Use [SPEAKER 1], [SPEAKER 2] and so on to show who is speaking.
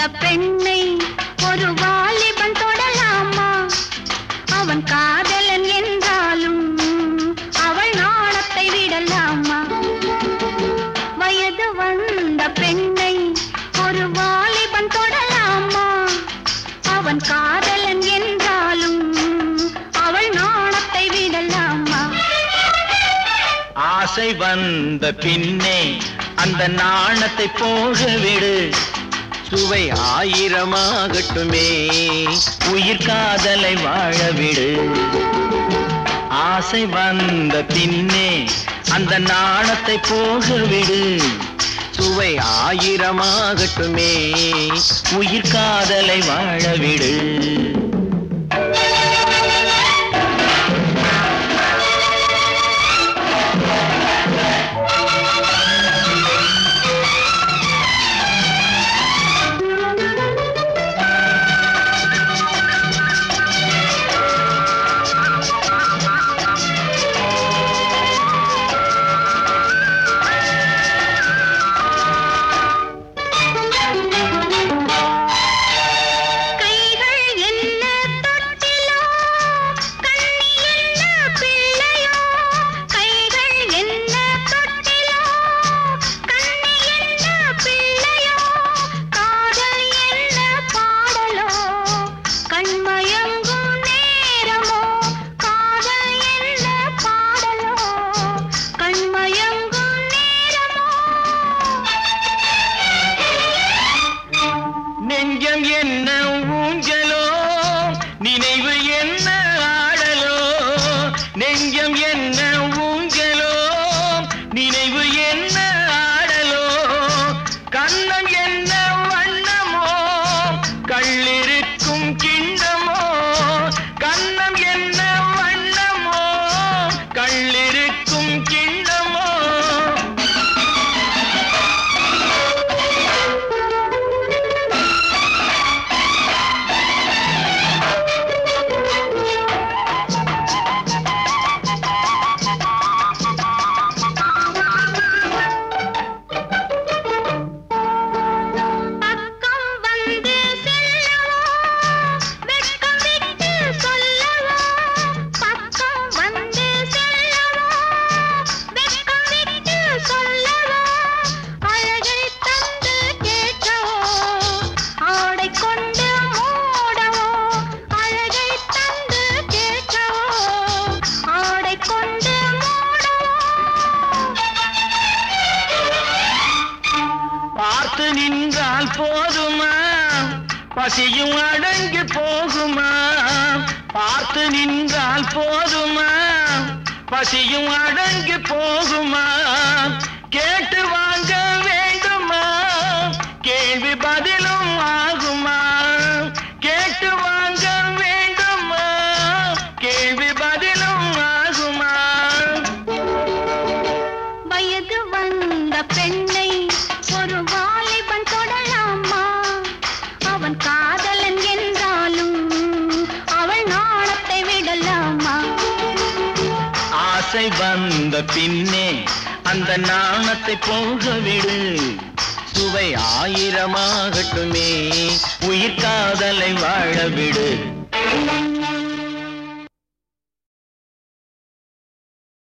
[SPEAKER 1] பெண்ணை ஒரு வாலிபன் தொடலாமா அவன் காதலன் என்றாலும் அவள் நாணத்தை விடலாமா வயது வந்த பெண்ணை ஒரு வாலிபன் தொடலாமா அவன் காதலன் என்றாலும் அவள் நாணத்தை விடலாமா
[SPEAKER 2] ஆசை வந்த பின்னே அந்த நாணத்தை போக விடு சுவை ஆயிரமாகட்டுமே உயிர் காதலை வாழ விடு ஆசை வந்த பின்னே அந்த நாணத்தை போக விடு சுவை ஆயிரமாகட்டுமே உயிர் காதலை வாழ விடு
[SPEAKER 1] கைகள் என்ன தொட்டிலோ கண்ணி என்ன பிள்ளையோ கைகள் என்ன தொட்டிலோ கண்ணி என்ன பிள்ளையோ காதல் என்ன பாடலோ கண்மயங்கும் நேரமோ காதல் என்ன பாடலோ கண்மயங்கும் நேரமோ
[SPEAKER 2] நெஞ்சம் என்ன ஊஞ்சலோ நினைவு என்ன ஆடலோ நெஞ்சம் என்ன ஊஞ்சலோ நினைவு என்ன ஆடலோ கண்ணம் என்ன வண்ணமோ கள்ளிருக்கும் கிண்ணமோ கண்ணம் என்ன வண்ணமோ கள்ளிருக்கும் கிண்ணமோ
[SPEAKER 1] பக்கம் வந்து செல்லவோ வெட்கம் விட்டு சொல்லவோ பக்கம் வந்து செல்லவோ வெட்கம் விட்டு சொல்லவோ அழகை தந்து கேட்கவோ ஆடை கொண்டு மூடவோ அழகை தந்து கேட்கவோ ஆடை கொண்டு மூடவோ
[SPEAKER 2] பார்த்து நின்றால் போதுமா பசியும் அடங்கி போகுமா பார்த்து நின்றால் போதுமா பசியும் அடங்கி போகுமா கேட்டு வாங்க வேண்டுமா கேள்வி பதிலும் ஆகுமா கேட்டு வாங்க வேண்டுமா கேள்வி பதிலும் ஆகுமா
[SPEAKER 1] வயது வந்த பெண்ணை ஒரு வாலிபன் தொடலாமா அவன் காதலன் என்றாலும் அவள் நாணத்தை விடலாமா
[SPEAKER 2] ஆசை வந்த பின்னே அந்த நாணத்தை போக விடு சுவை ஆயிரமாகட்டுமே உயிர் காதலை வாழ விடு